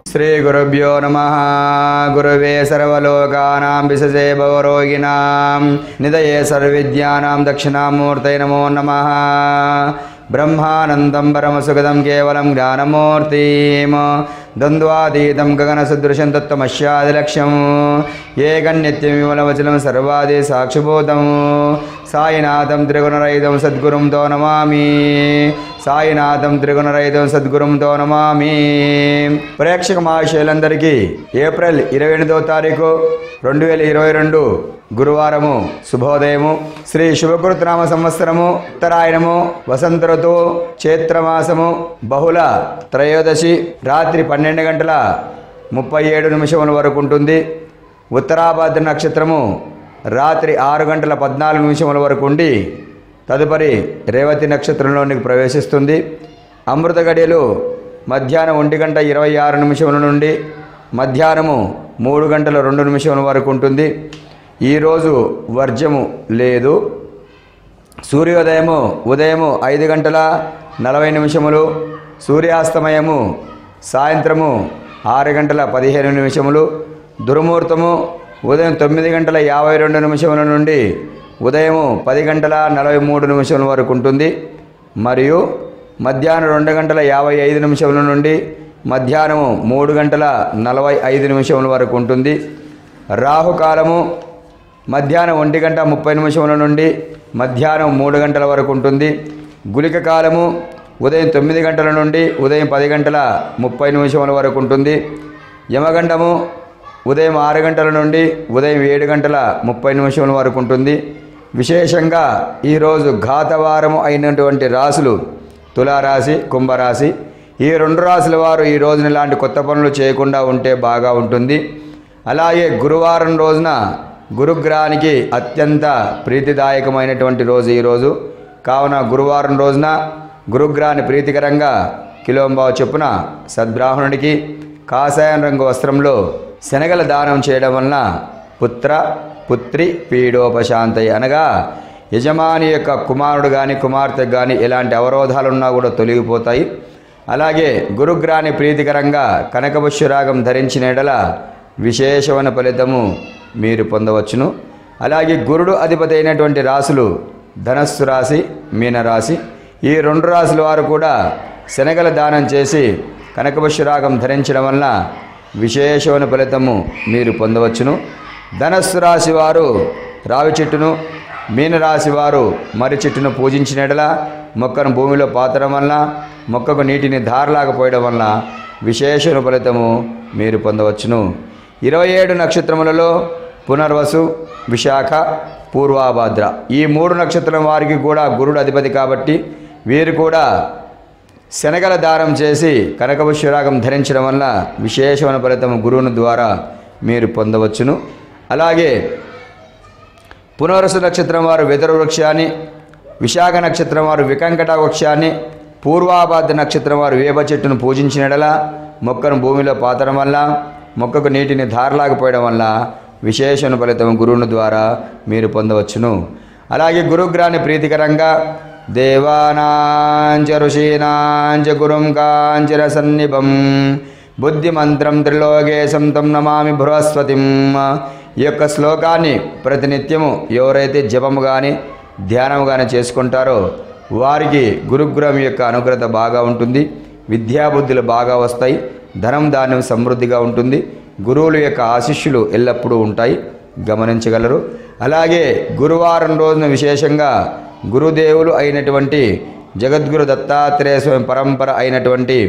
శ్రీగురుభ్యో నమ గురవే సర్వలోకానాం విశజే భవరోగిణాం నిదయే సర్వవిద్యానాం దక్షిణామూర్తయ నమో నమ బ్రహ్మానందం పరమసుగదం కేవలం జ్ఞానమూర్తిం ద్వంద్వాతీతం గగనసదృశం తత్వమశ్యాదిలక్ష్యం ఏకన్నిత్యం విమలవచనం సర్వాది సాక్షిభూతం సాయినాథం త్రిగుణరహితం సద్గురుంతో నమామి సాయినాథం త్రిగుణరహితం సద్గురుంతో నమామి ప్రేక్షక మహాశయులందరికీ ఏప్రిల్ ఇరవై ఎనిమిదవ తారీఖు రెండు వేల ఇరవై రెండు గురువారము శుభోదయము శ్రీ శుభకృతనామ సంవత్సరము ఉత్తరాయణము వసంత ఋతువు చైత్రమాసము బహుళ త్రయోదశి రాత్రి పన్నెండు గంటల ముప్పై ఏడు నిమిషముల వరకు ఉంటుంది ఉత్తరాభాద్ర నక్షత్రము రాత్రి ఆరు గంటల పద్నాలుగు నిమిషముల వరకు ఉండి తదుపరి రేవతి నక్షత్రంలోనికి ప్రవేశిస్తుంది అమృత గడియలు మధ్యాహ్నం ఒంటి గంట ఇరవై ఆరు నిమిషముల నుండి మధ్యాహ్నము మూడు గంటల రెండు నిమిషముల వరకు ఉంటుంది ఈరోజు వర్జము లేదు సూర్యోదయము ఉదయము ఐదు గంటల నలభై నిమిషములు సూర్యాస్తమయము సాయంత్రము ఆరు గంటల పదిహేను నిమిషములు దుర్ముహూర్తము ఉదయం తొమ్మిది గంటల యాభై రెండు నిమిషముల నుండి ఉదయము పది గంటల నలభై మూడు నిమిషముల వరకు ఉంటుంది మరియు మధ్యాహ్నం రెండు గంటల యాభై ఐదు నిమిషముల నుండి మధ్యాహ్నము మూడు గంటల నలభై ఐదు నిమిషముల వరకు ఉంటుంది రాహుకాలము మధ్యాహ్నం ఒంటి గంట ముప్పై నిమిషముల నుండి మధ్యాహ్నం మూడు గంటల వరకు ఉంటుంది గులిక కాలము ఉదయం తొమ్మిది గంటల నుండి ఉదయం పది గంటల ముప్పై నిమిషముల వరకు ఉంటుంది యమగండము ఉదయం ఆరు గంటల నుండి ఉదయం ఏడు గంటల ముప్పై నిమిషముల వరకు ఉంటుంది విశేషంగా ఈరోజు ఘాతవారము అయినటువంటి రాసులు తులారాశి కుంభరాశి ఈ రెండు రాశుల వారు ఈ రోజున ఇలాంటి కొత్త పనులు చేయకుండా ఉంటే బాగా ఉంటుంది అలాగే గురువారం రోజున గురుగ్రహానికి అత్యంత ప్రీతిదాయకమైనటువంటి రోజు ఈరోజు కావున గురువారం రోజున గురుగ్రహాన్ని ప్రీతికరంగా కిలోంబావు చొప్పున సద్బ్రాహ్మణుడికి కాషాయం రంగు వస్త్రంలో శనగల దానం చేయడం వలన పుత్ర పుత్రి పీడోపశాంతయి అనగా యజమాని యొక్క కుమారుడు కానీ కుమార్తె కానీ ఎలాంటి అవరోధాలు ఉన్నా కూడా తొలగిపోతాయి అలాగే గురుగ్రహాన్ని ప్రీతికరంగా కనకపుష్యరాగం ధరించిన ఎడల విశేషమైన ఫలితము మీరు పొందవచ్చును అలాగే గురుడు అధిపతి అయినటువంటి రాశులు ధనస్సు రాశి మీనరాశి ఈ రెండు రాశుల వారు కూడా శనగల దానం చేసి కనకపుష్యరాగం ధరించడం వలన విశేషమైన ఫలితము మీరు పొందవచ్చును ధనస్సు రాశి వారు రావి చెట్టును మీనరాశి వారు మర్రి చెట్టును పూజించినట్ల మొక్కను భూమిలో పాతడం వలన మొక్కకు నీటిని ధారలాగా పోయడం వలన విశేషణ ఫలితము మీరు పొందవచ్చును ఇరవై ఏడు నక్షత్రములలో పునర్వసు విశాఖ పూర్వాభాద్ర ఈ మూడు నక్షత్రం వారికి కూడా గురుడు అధిపతి కాబట్టి వీరు కూడా శనగల దానం చేసి కనకపుష్యరాగం ధరించడం వల్ల విశేషమైన ఫలితం గురువుని ద్వారా మీరు పొందవచ్చును అలాగే పునరసు నక్షత్రం వారు వెదరు వృక్షాన్ని విశాఖ నక్షత్రం వారు వికంకట వృక్షాన్ని పూర్వాభాద్ర నక్షత్రం వారు వేప చెట్టును పూజించినడల మొక్కను భూమిలో పాతడం వల్ల మొక్కకు నీటిని ధారలాగపోయడం వల్ల విశేషణ ఫలితం గురువుని ద్వారా మీరు పొందవచ్చును అలాగే గురుగ్రహాన్ని ప్రీతికరంగా దేవానాంచ ఋషీనాంచ గురుం కాంచన సన్నిభం బుద్ధిమంత్రం త్రిలోకేశం తం నమామి బృహస్పతిం ఈ యొక్క శ్లోకాన్ని ప్రతినిత్యము ఎవరైతే జపము కానీ ధ్యానం కానీ చేసుకుంటారో వారికి గురుగ్రహం యొక్క అనుగ్రత బాగా ఉంటుంది విద్యాబుద్ధులు బాగా వస్తాయి ధనం ధాన్యం సమృద్ధిగా ఉంటుంది గురువుల యొక్క ఆశిష్యులు ఎల్లప్పుడూ ఉంటాయి గమనించగలరు అలాగే గురువారం రోజున విశేషంగా గురుదేవులు అయినటువంటి జగద్గురు దత్తాత్రేయ స్వామి పరంపర అయినటువంటి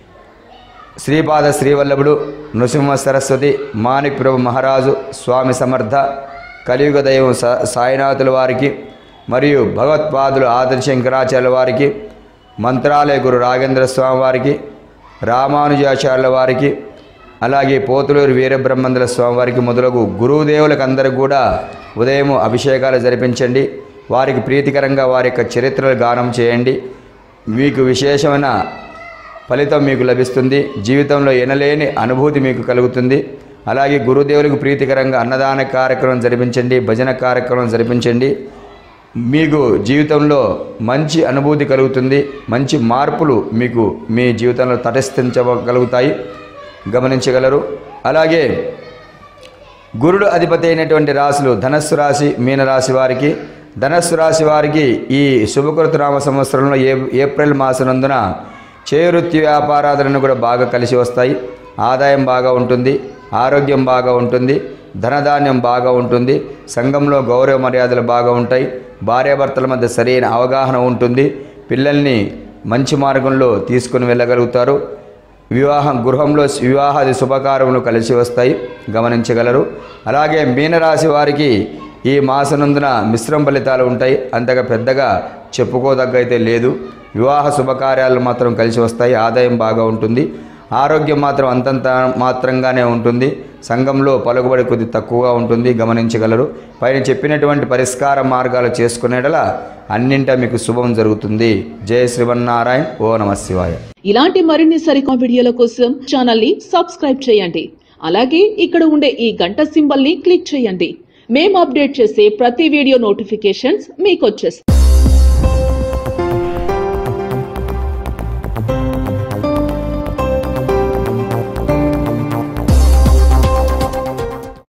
శ్రీపాద శ్రీవల్లభుడు నృసింహ సరస్వతి మాణిక్ ప్రభు మహారాజు స్వామి సమర్థ కలియుగ దైవం సా సాయినాథుల వారికి మరియు భగవత్పాదులు ఆదర్శ శంకరాచార్యుల వారికి మంత్రాలయ గురు రాఘేంద్ర స్వామి వారికి రామానుజాచార్యుల వారికి అలాగే పోతులూరు వీరబ్రహ్మందుల స్వామి వారికి మొదలగు గురుదేవులకు అందరికి కూడా ఉదయం అభిషేకాలు జరిపించండి వారికి ప్రీతికరంగా వారి యొక్క చరిత్రలు గానం చేయండి మీకు విశేషమైన ఫలితం మీకు లభిస్తుంది జీవితంలో ఎనలేని అనుభూతి మీకు కలుగుతుంది అలాగే గురుదేవులకు ప్రీతికరంగా అన్నదాన కార్యక్రమం జరిపించండి భజన కార్యక్రమం జరిపించండి మీకు జీవితంలో మంచి అనుభూతి కలుగుతుంది మంచి మార్పులు మీకు మీ జీవితంలో తటస్థించగలుగుతాయి గమనించగలరు అలాగే గురుడు అధిపతి అయినటువంటి రాశులు ధనస్సు రాశి మీనరాశి వారికి ధనస్సు రాశి వారికి ఈ శుభకృత నామ సంవత్సరంలో ఏ ఏప్రిల్ మాసనందున చేవృత్తి వ్యాపారాదులను కూడా బాగా కలిసి వస్తాయి ఆదాయం బాగా ఉంటుంది ఆరోగ్యం బాగా ఉంటుంది ధనధాన్యం బాగా ఉంటుంది సంఘంలో గౌరవ మర్యాదలు బాగా ఉంటాయి భార్యాభర్తల మధ్య సరైన అవగాహన ఉంటుంది పిల్లల్ని మంచి మార్గంలో తీసుకుని వెళ్ళగలుగుతారు వివాహం గృహంలో వివాహాది శుభకార్యములు కలిసి వస్తాయి గమనించగలరు అలాగే మీనరాశి వారికి ఈ మాసనందున మిశ్రమ ఫలితాలు ఉంటాయి అంతగా పెద్దగా చెప్పుకోదగ్గైతే లేదు వివాహ శుభకార్యాలు మాత్రం కలిసి వస్తాయి ఆదాయం బాగా ఉంటుంది ఆరోగ్యం మాత్రం అంతంత మాత్రంగానే ఉంటుంది సంఘంలో పలుకుబడి కొద్ది తక్కువగా ఉంటుంది గమనించగలరు పైన చెప్పినటువంటి పరిష్కార మార్గాలు చేసుకునేటలా అన్నింట మీకు శుభం జరుగుతుంది జయ శ్రీవన్నారాయణ ఓ నమ శివాయ ఇలాంటి మరిన్ని సరికొత్త వీడియోల కోసం ఛానల్ ని సబ్స్క్రైబ్ చేయండి అలాగే ఇక్కడ ఉండే ఈ గంట సింబల్ ని క్లిక్ చేయండి మేము అప్డేట్ చేసే ప్రతి వీడియో నోటిఫికేషన్స్ మీకు వచ్చేస్తాయి